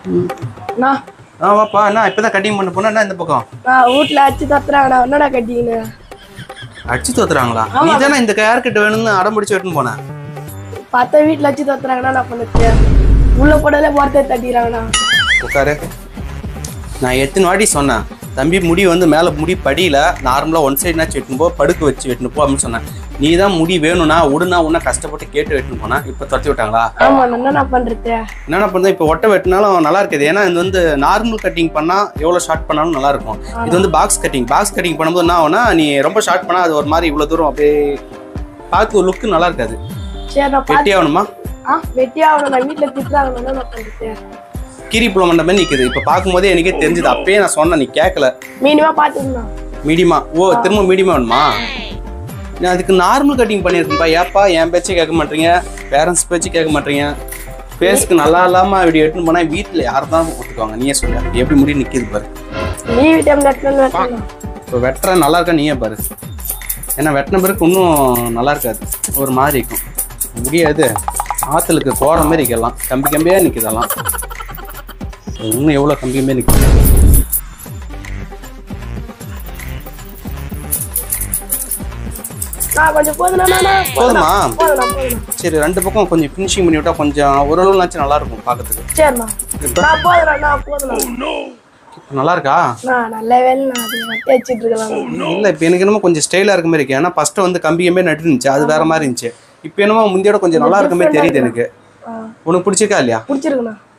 நான் ஆ வாப்பா என்ன இப்பதான் கட்டிங் பண்ண போனா என்ன இந்த பக்கம் நான் வீட்டில் அடிச்சு தத்துறாங்கண்ணா என்னடா கட்டிங்கன்னு அடிச்சு தோத்துறாங்களா நீ தானே இந்த ஹேர் கட் வேணும்னு அடம் பிடிச்சு வெட்டுன்னு போனேன் பார்த்தா வீட்டில் அடிச்சு தத்துறாங்கண்ணா நான் பண்ணுச்சு உள்ள போடலே போகிறதே தட்டிடுறாங்கண்ணா உட்காரு நான் எத்தனை வாட்டி சொன்னேன் தம்பி முடி வந்து மேலே முடி படியில நார்மலாக ஒன் சைடுனாச்சும் வெட்டணும் போ படுக்க வச்சு வெட்டணும் போ அப்படின்னு சொன்னேன் நீ தான் முடி வேணும்னா உடனா உன்ன கஷ்டப்பட்டு கேட்டு வெட்டணும் போனா இப்போ துரத்தி விட்டாங்களா ஆமா என்னண்ணா பண்ணுறது என்னென்ன பண்ணுறது இப்போ ஒட்டை வெட்டினாலும் நல்லா இருக்குது ஏன்னா இது வந்து நார்மல் கட்டிங் பண்ணால் எவ்வளோ ஷார்ட் பண்ணாலும் நல்லா இருக்கும் இது வந்து பாக்ஸ் கட்டிங் பாக்ஸ் கட்டிங் பண்ணும்போது என்ன ஆகும்னா நீ ரொம்ப ஷார்ட் பண்ணால் அது ஒரு மாதிரி இவ்வளோ தூரம் அப்படியே பார்த்து ஒரு லுக்கு நல்லா இருக்காது சரி நான் பார்த்து வெட்டி ஆகணுமா ஆ வெட்டி ஆகணும் நான் வீட்டில் திட்டுறாங்கண்ணா என்ன பண்ணுறது கீரி புள்ள மண்ட மாதிரி நிற்குது இப்போ பார்க்கும்போதே எனக்கே தெரிஞ்சுது அப்பயே நான் சொன்னேன் நீ கேட்கல மீனிமா பார்த்துக்கணும் மீடியமா ஓ திரும்ப மீடியமா வேணுமா நான் அதுக்கு நார்மல் கட்டிங் பண்ணியிருக்கேன்ப்பா ஏப்பா என் பேச்சை கேட்க மாட்டீங்க பேரண்ட்ஸ் பேச்சு கேட்க மாட்டீங்க ஃபேஸ்க்கு நல்லா இல்லாமல் இப்படி எடுத்துன்னு போனால் வீட்டில் யார் தான் ஒத்துக்குவாங்க நீயே சொல்லு எப்படி முடி நிற்கிது பாரு லீவ் டைம் கட்டணும் வெட்டணும் இப்போ வெட்டுற நல்லா இருக்கா நீயே பாரு ஏன்னா வெட்டின பிறகு இன்னும் நல்லா இருக்காது ஒரு மாதிரி இருக்கும் முடியாது ஆற்றுலுக்கு போகிற மாதிரி நிற்கலாம் கம்பி கம்பியாக நிற்கிதெல்லாம் இன்னும் எவ்வளோ கம்பி கம்பியாக நிற்குது நான் கொஞ்சம் போதுண்ணா போதுமா போதுண்ணா போதுண்ணா சரி ரெண்டு பக்கம் கொஞ்சம் ஃபினிஷிங் பண்ணி விட்டா கொஞ்சம் ஓரளவுனாச்சும் நல்லா இருக்கும் பார்க்கறதுக்கு சரிண்ணா நான் போதுண்ணா நான் போதுண்ணா நல்லா இருக்கா நான் நல்ல வேலை நான் அது மட்டும் வச்சுட்டு இருக்கலாம் இல்லை இப்போ எனக்கு என்னமோ கொஞ்சம் ஸ்டைலாக இருக்க மாதிரி இருக்கு ஏன்னா ஃபஸ்ட்டு வந்து கம்பி கம்பியாக நட்டு இருந்துச்சு அது வேற மாதிரி இருந்துச்சு இப்போ என்னமோ முந்தியோட கொஞ்சம் நல்லா இருக்க மாதிரி தெரியுது எனக்கு ஆ உனக்கு பிடிச்சிருக்கா இல்லையா பிடிச்சிருக்குண்ணா